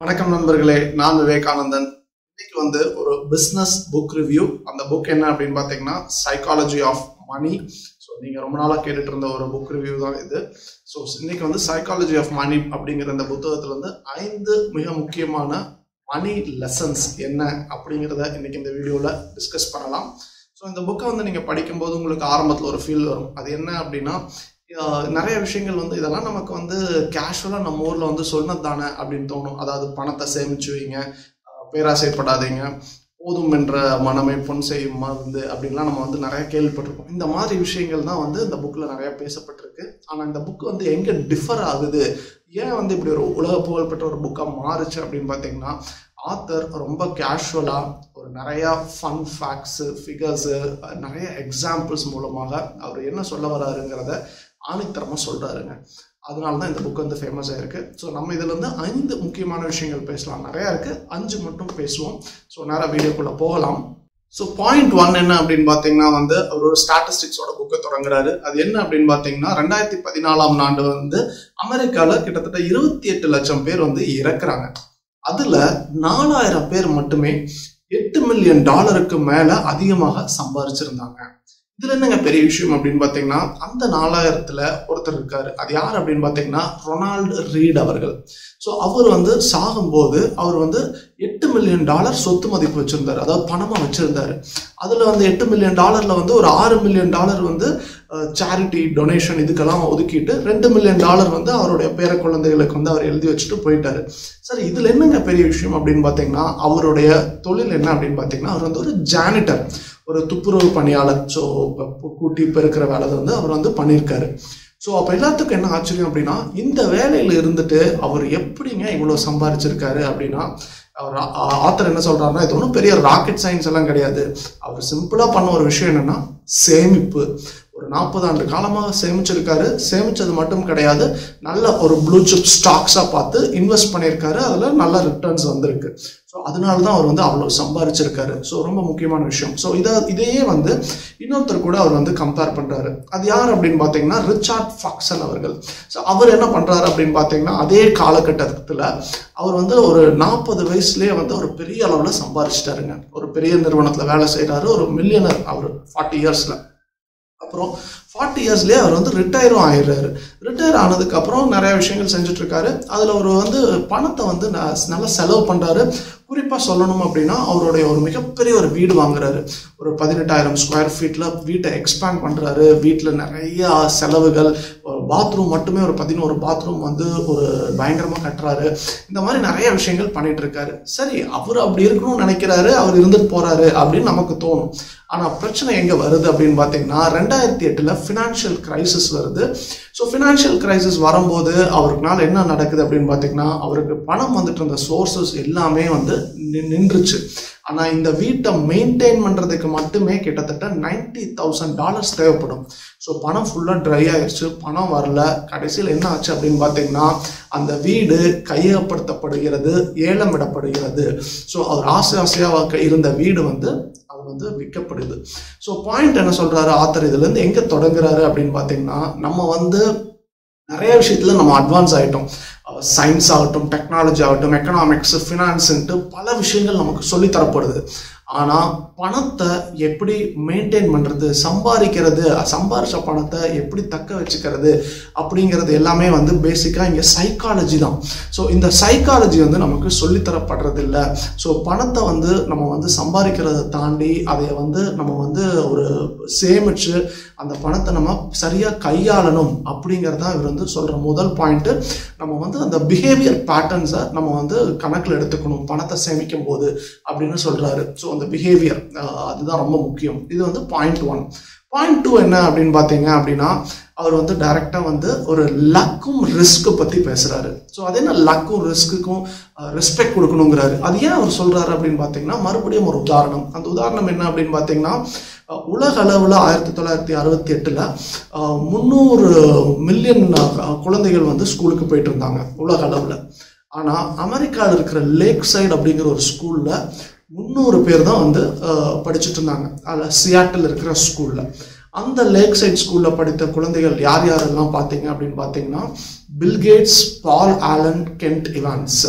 வணக்கம் நண்பர்களே நான் விவேகானந்தன் இன்னைக்கு வந்து ஒரு பிஸ்னஸ் புக் ரிவ்யூ அந்த புக் என்ன அப்படின்னு பார்த்தீங்கன்னா சைக்காலஜி ஆஃப் மணி ஸோ நீங்கள் ரொம்ப நாளாக கேட்டுட்டு இருந்த ஒரு புக் ரிவ்யூ தான் இது ஸோ இன்னைக்கு வந்து சைக்காலஜி ஆஃப் மணி அப்படிங்கிற இந்த புத்தகத்தில் வந்து ஐந்து மிக முக்கியமான மணி லெசன்ஸ் என்ன அப்படிங்கிறத இன்னைக்கு இந்த வீடியோவில் டிஸ்கஸ் பண்ணலாம் ஸோ இந்த புக்கை வந்து நீங்கள் படிக்கும்போது உங்களுக்கு ஆரம்பத்தில் ஒரு ஃபீல் வரும் அது என்ன அப்படின்னா ஆஹ் நிறைய விஷயங்கள் வந்து இதெல்லாம் நமக்கு வந்து கேஷுவலாக நம்ம ஊரில் வந்து சொன்னது தானே அப்படின்னு தோணும் அதாவது பணத்தை சேமிச்சு வைங்க ஆஹ் பேராசைப்படாதீங்க போதும் என்ற மனமே பொன் செய்யும் மருந்து அப்படின்லாம் நம்ம வந்து நிறைய கேள்விப்பட்டிருக்கோம் இந்த மாதிரி விஷயங்கள் தான் வந்து இந்த புக்கில் நிறைய பேசப்பட்டிருக்கு ஆனால் இந்த புக் வந்து எங்கே டிஃபர் ஆகுது ஏன் வந்து இப்படி ஒரு உலக புகழ்பெற்ற ஒரு புக்காக மாறுச்சு அப்படின்னு பார்த்தீங்கன்னா ஆத்தர் ரொம்ப கேஷுவலாக ஒரு நிறையா ஃபன் ஃபேக்ட்ஸு ஃபிகர்ஸு நிறைய எக்ஸாம்பிள்ஸ் மூலமாக அவர் என்ன சொல்ல வராருங்கிறத ஆணித்தரமாக சொல்கிறாருங்க அதனால தான் இந்த புக் வந்து ஃபேமஸ் ஆயிருக்கு ஸோ நம்ம இதில் வந்து ஐந்து முக்கியமான விஷயங்கள் பேசலாம் நிறையா இருக்குது அஞ்சு மட்டும் பேசுவோம் ஸோ நேராக வீடியோக்குள்ளே போகலாம் ஸோ பாயிண்ட் ஒன் என்ன அப்படின்னு பார்த்தீங்கன்னா வந்து அவர் ஒரு ஸ்டாட்டிஸ்டிக்ஸோட புக்கை தொடங்குறாரு அது என்ன அப்படின்னு பார்த்தீங்கன்னா ரெண்டாயிரத்தி பதினாலாம் ஆண்டு வந்து அமெரிக்காவில் கிட்டத்தட்ட இருபத்தி எட்டு லட்சம் பேர் வந்து இறக்குறாங்க அதில் நாலாயிரம் பேர் மட்டுமே எட்டு மில்லியன் டாலருக்கு மேலே அதிகமாக சம்பாரிச்சிருந்தாங்க இதுல என்னங்க பெரிய விஷயம் அப்படின்னு பாத்தீங்கன்னா அந்த நாலாயிரத்துல ஒருத்தர் இருக்காரு அது யார் அப்படின்னு பாத்தீங்கன்னா ரொனால்டு ரீட் அவர்கள் ஸோ அவர் வந்து சாகும்போது அவர் வந்து எட்டு மில்லியன் டாலர் சொத்து மதிப்பு வச்சிருந்தாரு அதாவது பணமா வச்சிருந்தாரு அதுல வந்து எட்டு மில்லியன் டாலர்ல வந்து ஒரு ஆறு மில்லியன் டாலர் வந்து சேரிட்டி டொனேஷன் இதுக்கெல்லாம் ஒதுக்கிட்டு ரெண்டு மில்லியன் டாலர் வந்து அவருடைய பேர குழந்தைகளுக்கு வந்து அவர் எழுதி வச்சுட்டு போயிட்டாரு சரி இதுல என்னங்க பெரிய விஷயம் அப்படின்னு பாத்தீங்கன்னா அவருடைய தொழில் என்ன அப்படின்னு பாத்தீங்கன்னா அவர் வந்து ஒரு ஜானிட்டர் ஒரு துப்புரவு பணியாளர் ஸோ கூட்டி பெருக்கிற வேலை வந்து அவர் வந்து பண்ணியிருக்காரு ஸோ அப்போ எல்லாத்துக்கும் என்ன ஆச்சரியம் அப்படின்னா இந்த வேலையில் இருந்துட்டு அவர் எப்படிங்க இவ்வளோ சம்பாரிச்சிருக்காரு அப்படின்னா அவர் ஆத்தர் என்ன சொல்றாருன்னா இது ஒன்றும் பெரிய ராக்கெட் சயின்ஸ் எல்லாம் கிடையாது அவர் சிம்பிளாக பண்ண ஒரு விஷயம் என்னன்னா சேமிப்பு ஒரு நாற்பது ஆண்டு காலமாக சேமிச்சிருக்காரு சேமிச்சது மட்டும் கிடையாது நல்ல ஒரு ப்ளூ சிப் ஸ்டாக்ஸாக பார்த்து இன்வெஸ்ட் பண்ணியிருக்காரு அதில் நல்ல ரிட்டர்ன்ஸ் வந்திருக்கு ஸோ அதனால தான் அவர் வந்து அவ்வளோ சம்பாரிச்சிருக்காரு ஸோ ரொம்ப முக்கியமான விஷயம் ஸோ இதை இதையே வந்து இன்னொருத்தர் கூட அவர் வந்து கம்பேர் பண்ணுறாரு அது யார் அப்படின்னு பார்த்தீங்கன்னா ரிச்சார்ட் ஃபாக்சன் அவர்கள் ஸோ அவர் என்ன பண்ணுறாரு அப்படின்னு பார்த்தீங்கன்னா அதே காலகட்டத்தில் அவர் வந்து ஒரு நாற்பது வயசுலேயே வந்து ஒரு பெரிய அளவில் சம்பாரிச்சிட்டாருங்க ஒரு பெரிய நிறுவனத்தில் வேலை செய்கிறாரு ஒரு மில்லியனர் அவர் ஃபார்ட்டி இயர்ஸில் அப்புறம் ஃபார்ட்டி இயர்ஸ்லேயே அவர் வந்து ரிட்டையரும் ஆயிடுறாரு ரிட்டையர் ஆனதுக்கப்புறம் நிறைய விஷயங்கள் செஞ்சுட்டு இருக்காரு அதில் அவர் வந்து பணத்தை வந்து நல்லா செலவு பண்ணுறாரு குறிப்பாக சொல்லணும் அப்படின்னா அவருடைய ஒரு மிகப்பெரிய ஒரு வீடு வாங்குறாரு ஒரு பதினெட்டாயிரம் ஸ்கொயர் ஃபீட்டில் வீட்டை எக்ஸ்பேண்ட் பண்ணுறாரு வீட்டில் நிறையா செலவுகள் ஒரு பாத்ரூம் மட்டுமே ஒரு பதினோரு பாத்ரூம் வந்து ஒரு பயங்கரமாக கட்டுறாரு இந்த மாதிரி நிறைய விஷயங்கள் பண்ணிட்டு இருக்காரு சரி அவர் அப்படி இருக்கணும்னு நினைக்கிறாரு அவர் இருந்துட்டு போறாரு அப்படின்னு நமக்கு தோணும் ஆனால் பிரச்சனை எங்கே வருது அப்படின்னு பார்த்தீங்கன்னா ரெண்டாயிரத்தி எட்டில் ஃபினான்ஷியல் கிரைசிஸ் வருது ஸோ ஃபினான்ஷியல் கிரைசிஸ் வரும்போது அவருக்குனால என்ன நடக்குது அப்படின்னு பார்த்தீங்கன்னா அவருக்கு பணம் வந்துட்டு இருந்த சோர்சஸ் எல்லாமே வந்து நின்றுச்சு ஆனால் இந்த வீட்டை மெயின்டைன் பண்ணுறதுக்கு மட்டுமே கிட்டத்தட்ட நைன்டி தௌசண்ட் டாலர்ஸ் தேவைப்படும் ஸோ பணம் ஃபுல்லாக ட்ரை ஆயிடுச்சு பணம் வரல கடைசியில் என்ன ஆச்சு அப்படின்னு பார்த்தீங்கன்னா அந்த வீடு கையகப்படுத்தப்படுகிறது ஏலம் விடப்படுகிறது ஸோ அவர் ஆசை ஆசையாக இருந்த வீடு வந்து அது வந்து விற்கப்படுது ஸோ பாயிண்ட் என்ன சொல்றாரு ஆத்தர் இதுலேருந்து எங்கே தொடங்குறாரு அப்படின்னு பார்த்தீங்கன்னா நம்ம வந்து நிறைய விஷயத்துல நம்ம அட்வான்ஸ் ஆகிட்டோம் சயின்ஸ் ஆகட்டும் டெக்னாலஜி ஆகட்டும் எக்கனாமிக்ஸ் ஃபினான்ஸுன்ட்டு பல விஷயங்கள் நமக்கு சொல்லித்தரப்படுது ஆனால் பணத்தை எப்படி மெயின்டைன் பண்ணுறது சம்பாதிக்கிறது சம்பாரிச்ச பணத்தை எப்படி தக்க வச்சுக்கிறது அப்படிங்கிறது எல்லாமே வந்து பேசிக்காக இங்கே சைக்காலஜி தான் ஸோ இந்த சைக்காலஜி வந்து நமக்கு சொல்லித்தரப்படுறது இல்லை ஸோ பணத்தை வந்து நம்ம வந்து சம்பாதிக்கிறத தாண்டி அதை வந்து நம்ம வந்து ஒரு சேமிச்சு அந்த பணத்தை நம்ம சரியாக கையாளணும் அப்படிங்கிறது தான் இவர் வந்து சொல்கிற முதல் பாயிண்ட்டு நம்ம வந்து அந்த பிஹேவியர் பேட்டர்ன்ஸை நம்ம வந்து கணக்கில் எடுத்துக்கணும் பணத்தை சேமிக்கும் போது அப்படின்னு சொல்கிறாரு ஸோ அந்த பிஹேவியர் அதுதான் ரொம்ப முக்கியம் இது வந்து பாயிண்ட் ஒன் பாயிண்ட் டூ என்ன அப்படின்னு பார்த்தீங்க அப்படின்னா அவர் வந்து டைரெக்டாக வந்து ஒரு லக்கும் ரிஸ்க்கு பற்றி பேசுகிறாரு ஸோ அது என்ன லக்கும் ரிஸ்க்குக்கும் ரெஸ்பெக்ட் கொடுக்கணுங்கிறாரு அது ஏன் அவர் சொல்கிறாரு அப்படின்னு பார்த்தீங்கன்னா மறுபடியும் ஒரு உதாரணம் அந்த உதாரணம் என்ன அப்படின்னு பார்த்தீங்கன்னா உலக அளவில் ஆயிரத்தி தொள்ளாயிரத்தி அறுபத்தி எட்டில் முந்நூறு மில்லியன் குழந்தைகள் வந்து ஸ்கூலுக்கு போயிட்டு இருந்தாங்க உலக அளவில் ஆனால் அமெரிக்காவில் இருக்கிற லேக் சைடு அப்படிங்கிற ஒரு ஸ்கூலில் முந்நூறு பேர் தான் வந்து படிச்சுட்டு இருந்தாங்க அதில் சியாட்டில் இருக்கிற ஸ்கூலில் அந்த லேக் சைட் ஸ்கூலில் படித்த குழந்தைகள் யார் யாரெல்லாம் பார்த்தீங்க அப்படின்னு பார்த்தீங்கன்னா Bill Gates Paul Allen Kent Evans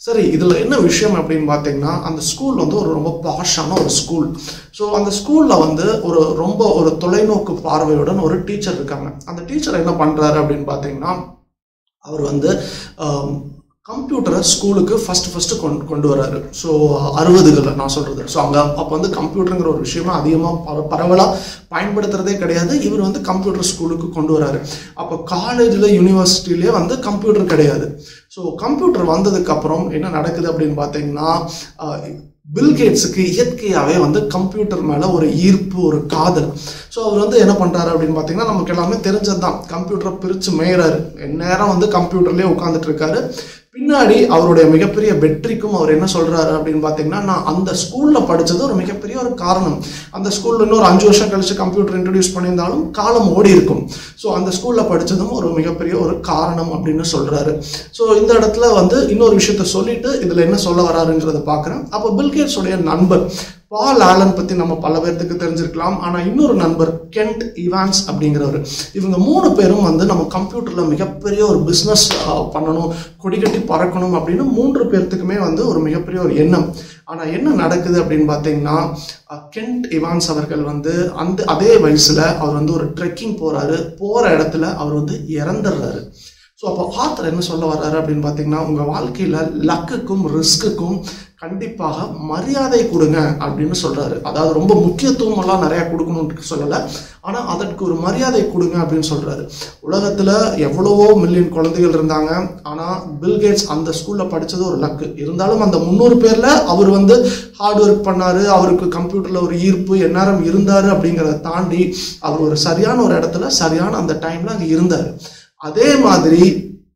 சரி இதில் என்ன விஷயம் அப்படின்னு பார்த்தீங்கன்னா அந்த ஸ்கூல் வந்து ஒரு ரொம்ப பாஷான ஒரு ஸ்கூல் ஸோ அந்த ஸ்கூலில் வந்து ஒரு ரொம்ப ஒரு தொலைநோக்கு பார்வையுடன் ஒரு டீச்சர் இருக்காங்க அந்த டீச்சர் என்ன பண்ணுறாரு அப்படின்னு பார்த்தீங்கன்னா அவர் வந்து கம்ப்யூட்டரை ஸ்கூலுக்கு ஃபஸ்ட்டு ஃபஸ்ட்டு கொண்டு கொண்டு வராரு ஸோ அறுபதுகளில் நான் சொல்கிறது ஸோ அங்கே அப்போ வந்து கம்ப்யூட்டருங்கிற ஒரு விஷயமா அதிகமாக பர பரவலாக பயன்படுத்துறதே கிடையாது இவர் வந்து கம்ப்யூட்டர் ஸ்கூலுக்கு கொண்டு வராரு அப்போ காலேஜில் யூனிவர்சிட்டிலேயே வந்து கம்ப்யூட்டர் கிடையாது ஸோ கம்ப்யூட்டர் வந்ததுக்கப்புறம் என்ன நடக்குது அப்படின்னு பார்த்தீங்கன்னா பில்கேட்ஸுக்கு இயற்கையாகவே வந்து கம்ப்யூட்டர் மேலே ஒரு ஈர்ப்பு ஒரு காதல் ஸோ அவர் வந்து என்ன பண்ணுறாரு அப்படின்னு பார்த்தீங்கன்னா நமக்கு எல்லாமே தெரிஞ்சது தான் கம்ப்யூட்டரை பிரித்து மேயறாரு நேரம் வந்து கம்ப்யூட்டர்லேயே உட்காந்துட்டு இருக்காரு பின்னாடி அவருடைய மிகப்பெரிய வெற்றிக்கும் அவர் என்ன சொல்றாரு அப்படின்னு பார்த்தீங்கன்னா நான் அந்த ஸ்கூல்ல படிச்சது ஒரு மிகப்பெரிய ஒரு காரணம் அந்த ஸ்கூல்ல இன்னொரு அஞ்சு வருஷம் கழிச்சு கம்ப்யூட்டர் இன்ட்ரடியூஸ் பண்ணியிருந்தாலும் காலம் ஓடி இருக்கும் ஸோ அந்த ஸ்கூல்ல படிச்சதும் ஒரு மிகப்பெரிய ஒரு காரணம் அப்படின்னு சொல்றாரு ஸோ இந்த இடத்துல வந்து இன்னொரு விஷயத்த சொல்லிட்டு இதுல என்ன சொல்ல வராருங்கிறத பார்க்குறேன் அப்போ பில்கேட்ஸ் உடைய நண்பர் பால் ஆலன் பத்தி நம்ம பல பேர்த்துக்கு தெரிஞ்சிருக்கலாம் ஆனா இன்னொரு நண்பர் கென்ட் இவான்ஸ் அப்படிங்கிறவர் இவங்க மூணு பேரும் வந்து நம்ம கம்ப்யூட்டர்ல மிகப்பெரிய ஒரு பிஸ்னஸ் பண்ணணும் கொடி கட்டி பறக்கணும் அப்படின்னு மூன்று பேர்த்துக்குமே வந்து ஒரு மிகப்பெரிய ஒரு எண்ணம் ஆனா என்ன நடக்குது அப்படின்னு பார்த்தீங்கன்னா கென்ட் இவான்ஸ் அவர்கள் வந்து அந்த அதே வயசுல அவர் வந்து ஒரு ட்ரெக்கிங் போறாரு போற இடத்துல அவர் வந்து இறந்துடுறாரு ஸோ அப்போ ஆத்தர் என்ன சொல்ல வர்றாரு அப்படின்னு பார்த்தீங்கன்னா உங்கள் வாழ்க்கையில் லக்குக்கும் ரிஸ்க்குக்கும் கண்டிப்பாக மரியாதை கொடுங்க அப்படின்னு சொல்றாரு அதாவது ரொம்ப முக்கியத்துவம் எல்லாம் நிறைய கொடுக்கணும்னு சொல்லலை ஆனால் அதற்கு ஒரு மரியாதை கொடுங்க அப்படின்னு சொல்றாரு உலகத்துல எவ்வளவோ மில்லியன் குழந்தைகள் இருந்தாங்க ஆனால் பில்கேட்ஸ் அந்த ஸ்கூல்ல படிச்சது ஒரு லக்கு இருந்தாலும் அந்த முந்நூறு பேர்ல அவர் வந்து ஹார்ட் ஒர்க் பண்ணாரு அவருக்கு கம்ப்யூட்டர்ல ஒரு ஈர்ப்பு எந்நேரம் இருந்தாரு அப்படிங்கிறத தாண்டி அவர் ஒரு சரியான ஒரு இடத்துல சரியான அந்த டைம்ல அங்கே இருந்தார் அதே மாதிரி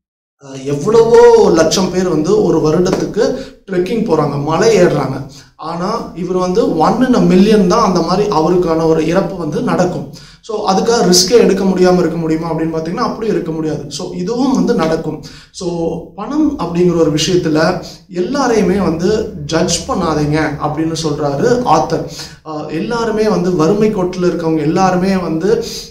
எவ்வளவோ லட்சம் பேர் வந்து ஒரு வருடத்துக்கு ட்ரெக்கிங் போகிறாங்க மலை ஏறுறாங்க ஆனால் இவர் வந்து ஒன் இன் அ மில்லியன் தான் அந்த மாதிரி அவருக்கான ஒரு இறப்பு வந்து நடக்கும் ஸோ அதுக்காக ரிஸ்கே எடுக்க முடியாமல் இருக்க முடியுமா அப்படின்னு பார்த்தீங்கன்னா அப்படி இருக்க முடியாது ஸோ இதுவும் வந்து நடக்கும் ஸோ பணம் அப்படிங்கிற ஒரு விஷயத்தில் எல்லாரையுமே வந்து ஜட்ஜ் பண்ணாதீங்க அப்படின்னு சொல்கிறாரு ஆத்தர் எல்லாருமே வந்து வறுமை கோட்டில் இருக்கவங்க எல்லாருமே வந்து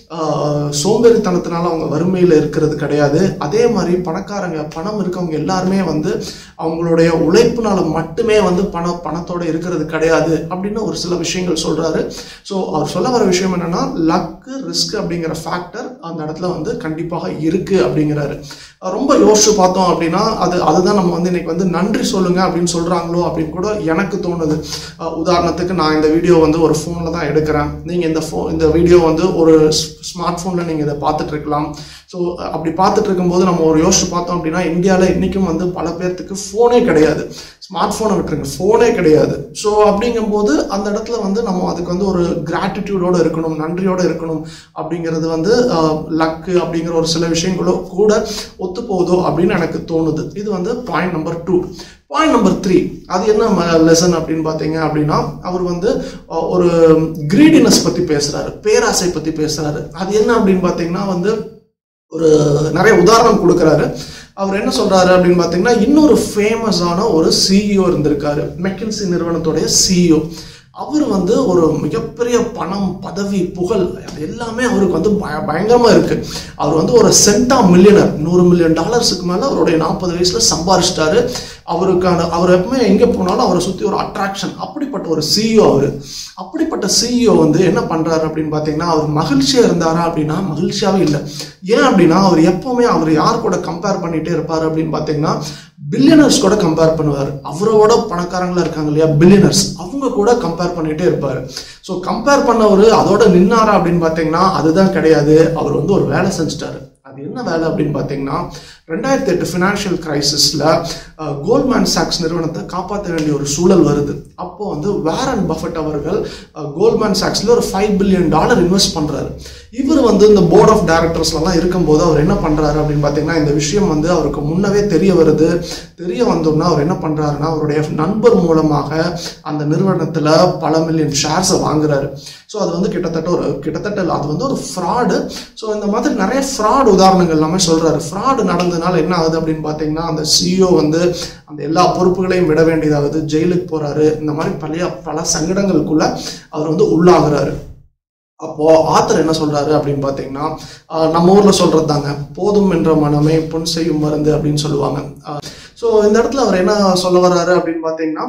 சோம்பேறித்தனத்தினால அவங்க வறுமையில் இருக்கிறது கிடையாது அதே மாதிரி பணக்காரங்க பணம் இருக்கவங்க எல்லாருமே வந்து அவங்களுடைய உழைப்புனால மட்டுமே வந்து பண பணத்தோட இருக்கிறது கிடையாது அப்படின்னு ஒரு சில விஷயங்கள் சொல்றாரு ஸோ அவர் சொல்ல வர விஷயம் என்னன்னா லக்கு ரிஸ்க் அப்படிங்கிற ஃபேக்டர் அந்த இடத்துல வந்து கண்டிப்பாக இருக்கு அப்படிங்கிறாரு ரொம்ப யோசிச்சு பார்த்தோம் அப்படின்னா அது அதுதான் நம்ம வந்து இன்னைக்கு வந்து நன்றி சொல்லுங்க அப்படின்னு சொல்றாங்களோ அப்படின்னு கூட எனக்கு தோணுது உதாரணத்துக்கு நான் இந்த வீடியோ வந்து ஒரு ஃபோனில் தான் எடுக்கிறேன் நீங்கள் இந்த ஃபோ இந்த வீடியோ வந்து ஒரு ஸ்மார்ட் ஃபோனில் நீங்கள் இதை பார்த்துட்டு இருக்கலாம் ஸோ அப்படி பார்த்துட்டு இருக்கும்போது நம்ம ஒரு யோசிச்சு பார்த்தோம் அப்படின்னா இந்தியாவில் இன்றைக்கும் வந்து பல பேர்த்துக்கு ஃபோனே கிடையாது ஸ்மார்ட் ஃபோனை விட்டுருங்க ஃபோனே கிடையாது ஸோ அப்படிங்கும்போது அந்த இடத்துல வந்து நம்ம அதுக்கு வந்து ஒரு கிராட்டிடியூடோடு இருக்கணும் நன்றியோடு இருக்கணும் அப்படிங்கிறது வந்து லக்கு அப்படிங்கிற ஒரு சில விஷயங்களோ கூட ஒத்து போகுதோ அப்படின்னு எனக்கு தோணுது இது வந்து point number two point number three அது என்ன லெசன் அப்படின்னு பார்த்தீங்க அப்படின்னா அவர் வந்து ஒரு கிரீடினஸ் பற்றி பேசுகிறாரு பேராசை பற்றி பேசுகிறாரு அது என்ன அப்படின்னு பார்த்தீங்கன்னா வந்து ஒரு நிறைய உதாரணம் கொடுக்குறாரு அவர் என்ன சொல்றாரு அப்படின்னு பார்த்தீங்கன்னா இன்னொரு ஃபேமஸான ஒரு சிஇஓ இருந்திருக்காரு மெக்கின்சி நிறுவனத்துடைய சிஇஓ அவர் வந்து ஒரு மிகப்பெரிய பணம் பதவி புகழ் அது எல்லாமே அவருக்கு வந்து பய பயங்கரமாக இருக்கு அவர் வந்து ஒரு சென்டா மில்லியனர் நூறு மில்லியன் டாலர்ஸுக்கு மேலே அவருடைய நாற்பது வயசுல சம்பாரிச்சிட்டாரு அவருக்கான அவர் எப்பவுமே எங்கே போனாலும் அவரை சுற்றி ஒரு அட்ராக்ஷன் அப்படிப்பட்ட ஒரு சிஇஓ அவர் அப்படிப்பட்ட சிஇஓ வந்து என்ன பண்ணுறாரு அப்படின்னு பார்த்தீங்கன்னா அவர் மகிழ்ச்சியாக இருந்தாரா அப்படின்னா மகிழ்ச்சியாகவே இல்லை ஏன் அப்படின்னா அவர் எப்பவுமே அவர் யார் கூட கம்பேர் பண்ணிகிட்டே இருப்பார் அப்படின்னு பார்த்தீங்கன்னா பில்லியனர்ஸ் கூட கம்பேர் பண்ணுவார் அவரோட பணக்காரங்களா இருக்காங்க இல்லையா பில்லியனர்ஸ் அவங்க கூட கம்பேர் பண்ணிட்டே இருப்பாரு ஸோ கம்பேர் பண்ணவர் அதோட நின்னாரா அப்படின்னு பார்த்தீங்கன்னா அதுதான் கிடையாது அவர் வந்து ஒரு வேலை செஞ்சுட்டாரு அது என்ன வேலை அப்படின்னு பார்த்தீங்கன்னா ரெண்டாயிரத்தி எட்டு ஃபினான்ஷியல் கிரைசிஸில் கோல்ட்மேன் சாக்ஸ் நிறுவனத்தை காப்பாற்ற வேண்டிய ஒரு சூழல் வருது அப்போ வந்து வேரன் பஃபட் அவர்கள் கோல்ட்மேன் சாக்ஸில் ஒரு ஃபைவ் பில்லியன் டாலர் இன்வெஸ்ட் பண்ணுறாரு இவர் வந்து இந்த போர்ட் ஆஃப் டைரக்டர்ஸ்லாம் இருக்கும்போது அவர் என்ன பண்ணுறாரு அப்படின்னு பார்த்தீங்கன்னா இந்த விஷயம் வந்து அவருக்கு முன்னவே தெரிய வருது தெரிய வந்தோம்னா அவர் என்ன பண்ணுறாருன்னா அவருடைய நண்பர் மூலமாக அந்த நிறுவனத்தில் பல மில்லியன் ஷேர்ஸை வாங்குறாரு ஸோ அது வந்து கிட்டத்தட்ட ஒரு கிட்டத்தட்ட அது வந்து ஒரு ஃப்ராடு ஸோ இந்த மாதிரி நிறைய ஃப்ராட் உதாரணங்கள் எல்லாமே சொல்கிறாரு ஃப்ராடு நடந்ததுனால என்ன ஆகுது அப்படின்னு பார்த்தீங்கன்னா அந்த சிஇஓ வந்து அந்த எல்லா பொறுப்புகளையும் விட வேண்டியதாகுது ஜெயிலுக்கு போகிறாரு இந்த மாதிரி பழைய பல சங்கடங்களுக்குள்ள அவர் வந்து உள்ளாகிறாரு அப்போ ஆத்தர் என்ன சொல்றாரு அப்படின்னு பார்த்தீங்கன்னா நம்ம ஊர்ல சொல்றது தாங்க போதும் என்ற மனமே பொன் செய்யும் மருந்து அப்படின்னு சொல்லுவாங்க ஸோ இந்த இடத்துல அவர் என்ன சொல்ல வர்றாரு அப்படின்னு பார்த்தீங்கன்னா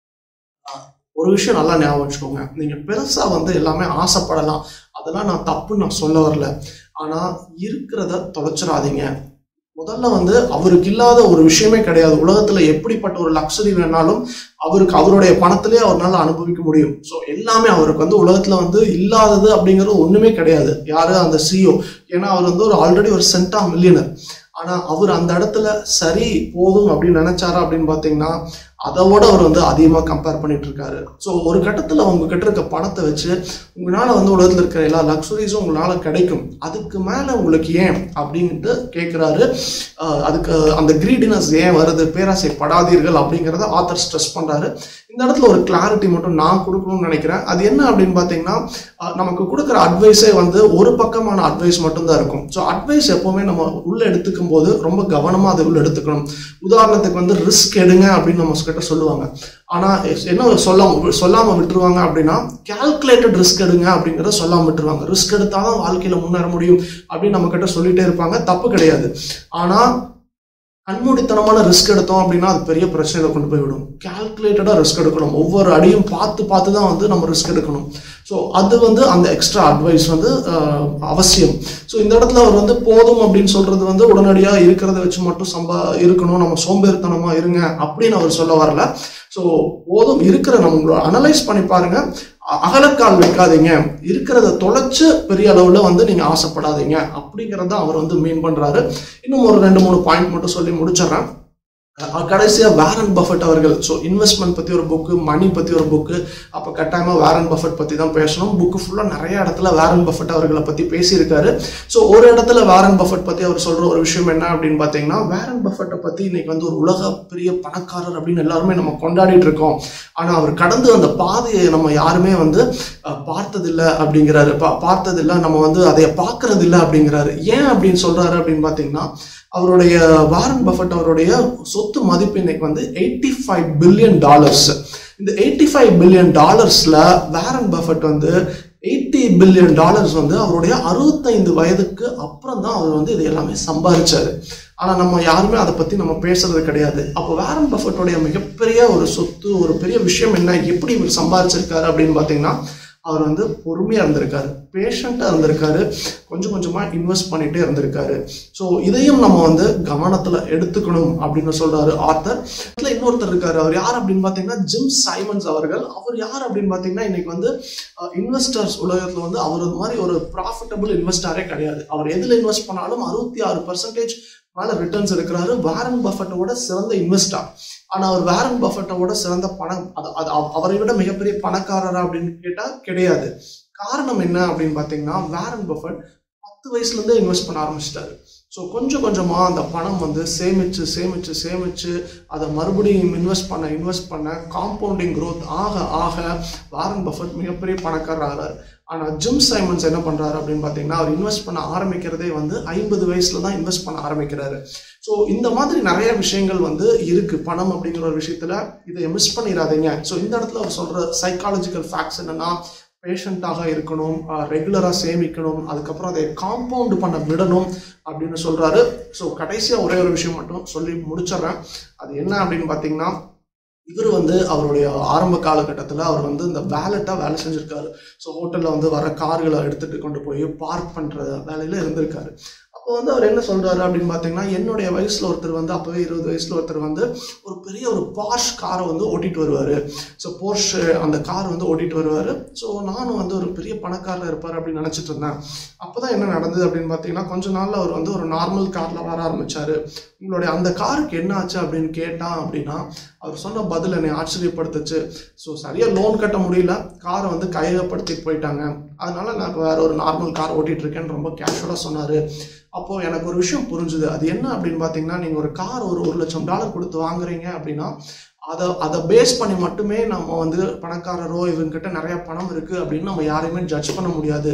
ஆஹ், ஒரு விஷயம் நல்லா ஞாபகம் வச்சுக்கோங்க நீங்க பெருசா வந்து எல்லாமே ஆசைப்படலாம் அதெல்லாம் நான் தப்புன்னு நான் சொல்ல வரல ஆனா இருக்கிறத தொலைச்சிடாதீங்க முதல்ல வந்து அவருக்கு இல்லாத ஒரு விஷயமே கிடையாது உலகத்துல எப்படிப்பட்ட ஒரு லக்ஸரி வேணாலும் அவருக்கு அவருடைய பணத்திலே அவரால் அனுபவிக்க முடியும் ஸோ எல்லாமே அவருக்கு வந்து உலகத்துல வந்து இல்லாதது அப்படிங்கிறது ஒண்ணுமே கிடையாது யாரு அந்த சிஓ ஏன்னா அவர் வந்து ஒரு ஆல்ரெடி ஒரு சென்டா மில்லியனர் ஆனா அவர் அந்த இடத்துல சரி போதும் அப்படின்னு நினைச்சாரா அப்படின்னு பாத்தீங்கன்னா அதோட அவர் வந்து அதிகமா கம்பேர் பண்ணிட்டு இருக்காரு ஸோ ஒரு கட்டத்துல உங்ககிட்ட இருக்க பணத்தை வச்சு உங்களால வந்து உலகத்துல இருக்கிற எல்லா லக்ஸுரிஸும் உங்களால கிடைக்கும் அதுக்கு மேல உங்களுக்கு ஏன் அப்படின்ட்டு கேட்கிறாரு ஆஹ் அதுக்கு அந்த கிரீடினஸ் ஏன் வருது பேராசைப்படாதீர்கள் அப்படிங்கிறத ஆத்தர் ஸ்ட்ரெஸ் பண்றாரு இந்த இடத்துல ஒரு கிளாரிட்டி மட்டும் நான் கொடுக்கணும்னு நினைக்கிறேன் அது என்ன அப்படின்னு பார்த்தீங்கன்னா ஆஹ் நமக்கு கொடுக்குற அட்வைஸே வந்து ஒரு பக்கமான அட்வைஸ் மட்டும்தான் இருக்கும் ஸோ அட்வைஸ் எப்பவுமே நம்ம உள்ள எடுத்துக்கும் போது ரொம்ப கவனமா அதை உள்ள எடுத்துக்கணும் உதாரணத்துக்கு வந்து ரிஸ்க் எடுங்க அப்படின்னு நம்ம கிட்ட சொல்லுவாங்க ஆனா என்ன சொல்லாம சொல்லாம விட்டுருவாங்க அப்படின்னா கால்குலேட்டட் ரிஸ்க் எடுங்க அப்படிங்கறத சொல்லாம விட்டுருவாங்க ரிஸ்க் எடுத்தாதான் வாழ்க்கையில முன்னேற முடியும் அப்படின்னு நம்ம கிட்ட சொல்லிட்டே இருப்பாங்க தப்பு கிடையாது ஆனா கண்மூடித்தனமான ரிஸ்க் எடுத்தோம் அப்படின்னா அது பெரிய பிரச்சனையில கொண்டு போய் விடும் கால்குலேட்டடா ரிஸ்க் எடுக்கணும் ஒவ்வொரு அடியும் பார்த்து பார்த்து தான் வந்து நம்ம ரிஸ்க் எடுக்கணும் ஸோ அது வந்து அந்த எக்ஸ்ட்ரா அட்வைஸ் வந்து ஆஹ், அவசியம் ஸோ இந்த இடத்துல அவர் வந்து போதும் அப்படின்னு சொல்றது வந்து உடனடியா இருக்கிறத வச்சு மட்டும் சம்பா இருக்கணும் நம்ம சோம்பேறித்தனமா இருங்க அப்படின்னு அவர் சொல்ல வரல ஸோ போதும் இருக்கிற நம்ம அனலைஸ் பண்ணி பாருங்க அ- அகலக்கால் வைக்காதீங்க இருக்கிறத தொலைச்சு பெரிய அளவுல வந்து நீங்க ஆசைப்படாதீங்க அப்படிங்கறத அவர் வந்து மீன் பண்றாரு இன்னும் ஒரு ரெண்டு மூணு பாயிண்ட் மட்டும் சொல்லி முடிச்சிடுறேன் அஹ் கடைசியா வேரன் பஃபட் அவர்கள் ஸோ இன்வெஸ்ட்மெண்ட் பத்தி ஒரு புக்கு மணி பத்தி ஒரு புக்கு அப்போ கட்டாயமா வேரன் பஃபட் பத்தி தான் பேசணும் புக்கு ஃபுல்லா நிறைய இடத்துல வேரன் பஃபட் அவர்களை பத்தி பேசியிருக்காரு ஸோ ஒரு இடத்துல வேரன் பஃபட் பத்தி அவர் சொல்ற ஒரு விஷயம் என்ன அப்படின்னு பார்த்தீங்கன்னா வேரன் பஃபட்டை பத்தி இன்னைக்கு வந்து ஒரு உலக பெரிய பணக்காரர் அப்படின்னு எல்லாருமே நம்ம கொண்டாடிட்டு இருக்கோம் ஆனா அவர் கடந்து அந்த பாதையை நம்ம யாருமே வந்து அஹ், பார்த்ததில்ல அப்படிங்கிறாரு பா பார்த்ததில்ல நம்ம வந்து அதை பார்க்கறதில்ல அப்படிங்கிறாரு ஏன் அப்படின்னு சொல்றாரு அப்படின்னு பார்த்தீங்கன்னா அவருடைய வாரன் பஃபட் அவருடைய சொத்து மதிப்பு இன்னைக்கு வந்து எயிட்டி ஃபைவ் பில்லியன் டாலர்ஸ் இந்த எயிட்டி ஃபைவ் பில்லியன் டாலர்ஸ்ல வாரன் பஃபட் வந்து எயிட்டி பில்லியன் டாலர்ஸ் வந்து அவருடைய அறுபத்தைந்து வயதுக்கு அப்புறம் தான் அவர் வந்து இது எல்லாமே சம்பாதிச்சாரு ஆனா நம்ம யாருமே அதை பத்தி நம்ம பேசுறது கிடையாது அப்போ வாரன் பஃபட்டோடைய மிகப்பெரிய ஒரு சொத்து ஒரு பெரிய விஷயம் என்ன எப்படி இவர் சம்பாதிச்சிருக்காரு அப்படின்னு பாத்தீங்கன்னா அவர் வந்து பொறுமையா இருந்திருக்காரு பேஷண்டா இருந்திருக்காரு கொஞ்சம் கொஞ்சமா இன்வெஸ்ட் பண்ணிட்டே இருந்திருக்காரு ஸோ இதையும் நம்ம வந்து கவனத்துல எடுத்துக்கணும் அப்படின்னு சொல்றாரு ஆத்தர் இதுல இன்னொருத்தர் இருக்காரு அவர் யார் அப்படின்னு பாத்தீங்கன்னா ஜிம் சைமன்ஸ் அவர்கள் அவர் யார் அப்படின்னு பாத்தீங்கன்னா இன்னைக்கு வந்து இன்வெஸ்டர்ஸ் உலகத்துல வந்து அவர் ஒரு மாதிரி ஒரு ப்ராஃபிட்டபிள் இன்வெஸ்டரே கிடையாது அவர் எதுல இன்வெஸ்ட் பண்ணாலும் அறுபத்தி ஆறு பர்சன்டேஜ் மேல ரிட்டர்ன்ஸ் எடுக்கிறாரு வாரன் பஃபட்டோட சிறந்த இன்வெஸ்டர் ஆனா அவர் வாரன் பஃபட்டோட சிறந்த பணம் அது அது அவ- அவரை விட மிகப்பெரிய பணக்காரரா அப்படின்னு கேட்டா கிடையாது காரணம் என்ன அப்படின்னு பாத்தீங்கன்னா வாரன் பஃபட் பத்து வயசுல இருந்தே இன்வெஸ்ட் பண்ண ஆரம்பிச்சிட்டாரு ஸோ கொஞ்சம் கொஞ்சமா அந்த பணம் வந்து சேமிச்சு சேமிச்சு சேமிச்சு அதை மறுபடியும் இன்வெஸ்ட் பண்ண இன்வெஸ்ட் பண்ண காம்பவுண்டிங் growth ஆக ஆக வாரன் பஃபட் மிகப்பெரிய பணக்காரர் ஆகிறார் ஆனா ஜிம் சைமன்ஸ் என்ன பண்றாரு அப்படின்னு பாத்தீங்கன்னா அவர் இன்வெஸ்ட் பண்ண ஆரம்பிக்கிறதே வந்து ஐம்பது வயசுல தான் இன்வெஸ்ட் பண்ண ஆரம்பிக்கிறாரு ஸோ இந்த மாதிரி நிறைய விஷயங்கள் வந்து இருக்கு பணம் அப்படிங்கிற ஒரு விஷயத்துல இதை மிஸ் பண்ணிடாதீங்க ஸோ இந்த இடத்துல அவர் சொல்ற சைக்காலஜிக்கல் ஃபேக்ட்ஸ் என்னன்னா பேஷண்ட்டாக இருக்கணும் ரெகுலராக சேமிக்கணும் அதுக்கப்புறம் அதை காம்பவுண்ட் பண்ண விடணும் அப்படின்னு சொல்றாரு ஸோ கடைசியாக ஒரே ஒரு விஷயம் மட்டும் சொல்லி முடிச்சிடுறேன் அது என்ன அப்படின்னு பார்த்தீங்கன்னா இவர் வந்து அவருடைய ஆரம்ப காலகட்டத்தில் அவர் வந்து இந்த வேலட்டாக வேலை செஞ்சிருக்காரு ஸோ ஹோட்டலில் வந்து வர கார்களை எடுத்துட்டு கொண்டு போய் பார்க் பண்ணுற வேலையில இருந்திருக்காரு அப்போ வந்து அவர் என்ன சொல்றாரு அப்படின்னு பார்த்தீங்கன்னா என்னுடைய வயசுல ஒருத்தர் வந்து அப்பவே இருபது வயசுல ஒருத்தர் வந்து ஒரு பெரிய ஒரு பாஷ் காரை வந்து ஓட்டிட்டு வருவாரு ஸோ போர்ஷ் அந்த கார் வந்து ஓட்டிட்டு வருவாரு ஸோ நானும் வந்து ஒரு பெரிய பணக்காரர் இருப்பார் அப்படின்னு நினைச்சிட்டு இருந்தேன் அப்பதான் என்ன நடந்தது அப்படின்னு பார்த்தீங்கன்னா கொஞ்ச நாள்ல அவர் வந்து ஒரு நார்மல் கார்ல வர ஆரம்பிச்சாரு உங்களுடைய அந்த காருக்கு என்ன ஆச்சு அப்படின்னு கேட்டான் அப்படின்னா அவர் சொன்ன பதில் என்னை ஆச்சரியப்படுத்துச்சு ஸோ சரியா லோன் கட்ட முடியல காரை வந்து கையகப்படுத்திட்டு போயிட்டாங்க அதனால நான் வேற ஒரு நார்மல் கார் ஓட்டிட்டு இருக்கேன்னு ரொம்ப கேஷுவலா சொன்னாரு அப்போ எனக்கு ஒரு விஷயம் புரிஞ்சுது அது என்ன அப்படின்னு பார்த்தீங்கன்னா நீங்க ஒரு கார் ஒரு ஒரு லட்சம் டாலர் கொடுத்து வாங்குறீங்க அப்படின்னா அதை அதை பேஸ் பண்ணி மட்டுமே நம்ம வந்து பணக்காரரோ இவங்ககிட்ட நிறைய பணம் இருக்கு அப்படின்னு நம்ம யாரையுமே ஜட்ஜ் பண்ண முடியாது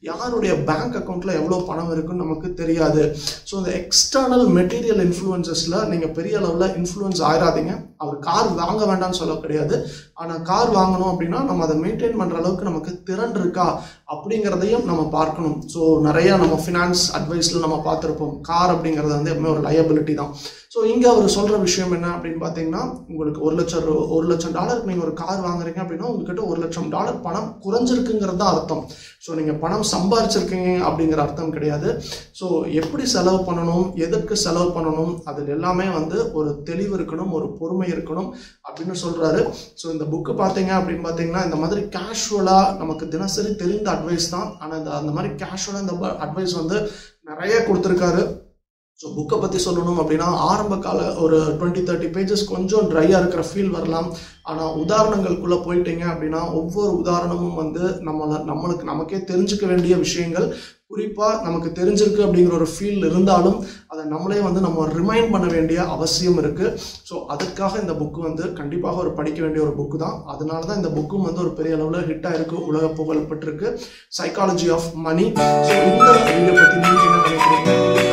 யாருடைய பேங்க் அக்கௌண்ட்டில் எவ்வளோ பணம் இருக்குன்னு நமக்கு தெரியாது ஸோ இந்த எக்ஸ்டர்னல் மெட்டீரியல் இன்ஃப்ளூயன்சஸில் நீங்கள் பெரிய அளவில் இன்ஃப்ளூயன்ஸ் ஆயிடாதீங்க அவர் கார் வாங்க வேண்டாம்னு சொல்ல கிடையாது ஆனால் கார் வாங்கணும் அப்படின்னா நம்ம அதை மெயின்டைன் பண்ணுற அளவுக்கு நமக்கு திறன் இருக்கா அப்படிங்கிறதையும் நம்ம பார்க்கணும் ஸோ நிறைய நம்ம ஃபினான்ஸ் அட்வைஸில் நம்ம பார்த்துருப்போம் கார் அப்படிங்கிறது வந்து எப்பவுமே ஒரு லயபிலிட்டி தான் ஸோ இங்கே அவர் சொல்கிற விஷயம் என்ன அப்படின்னு பார்த்தீங்கன்னா உங்களுக்கு ஒரு லட்சம் ரூ- ஒரு லட்சம் டாலருக்கு நீங்கள் ஒரு கார் வாங்குறீங்க அப்படின்னா உங்ககிட்ட ஒரு லட்சம் டாலர் பணம் குறைஞ்சிருக்குங்கிறது தான் அர்த்தம் ஸோ நீங்கள் பணம் சம்பாரிச்சிருக்கீங்க அப்படிங்கிற அர்த்தம் கிடையாது ஸோ எப்படி செலவு பண்ணணும் எதற்கு செலவு பண்ணணும் அதில் எல்லாமே வந்து ஒரு தெளிவு இருக்கணும் ஒரு பொறுமை இருக்கணும் அப்படின்னு சொல்கிறாரு ஸோ இந்த புக்கு பார்த்தீங்க அப்படின்னு பார்த்தீங்கன்னா இந்த மாதிரி கேஷுவலாக நமக்கு தினசரி தெரிந்த அட்வைஸ் தான் ஆனால் இந்த அந்த மாதிரி கேஷுவலாக இந்த அட்வைஸ் வந்து நிறைய கொடுத்துருக்காரு ஸோ புக்கை பற்றி சொல்லணும் அப்படின்னா ஆரம்ப கால ஒரு டுவெண்ட்டி தேர்ட்டி பேஜஸ் கொஞ்சம் ட்ரையாக இருக்கிற ஃபீல் வரலாம் ஆனால் உதாரணங்களுக்குள்ளே போயிட்டீங்க அப்படின்னா ஒவ்வொரு உதாரணமும் வந்து நம்மளை நம்மளுக்கு நமக்கே தெரிஞ்சுக்க வேண்டிய விஷயங்கள் குறிப்பாக நமக்கு தெரிஞ்சிருக்கு அப்படிங்கிற ஒரு ஃபீல் இருந்தாலும் அதை நம்மளே வந்து நம்ம ரிமைண்ட் பண்ண வேண்டிய அவசியம் இருக்குது ஸோ அதுக்காக இந்த புக்கு வந்து கண்டிப்பாக ஒரு படிக்க வேண்டிய ஒரு புக்கு தான் அதனால தான் இந்த புக்கும் வந்து ஒரு பெரிய அளவில் ஹிட்டாக இருக்குது உலக புகழ்பெற்றிருக்கு சைக்காலஜி ஆஃப் மணி ஸோ இந்த வீடியோ பற்றி நீங்கள் என்ன நினைக்கிறீங்க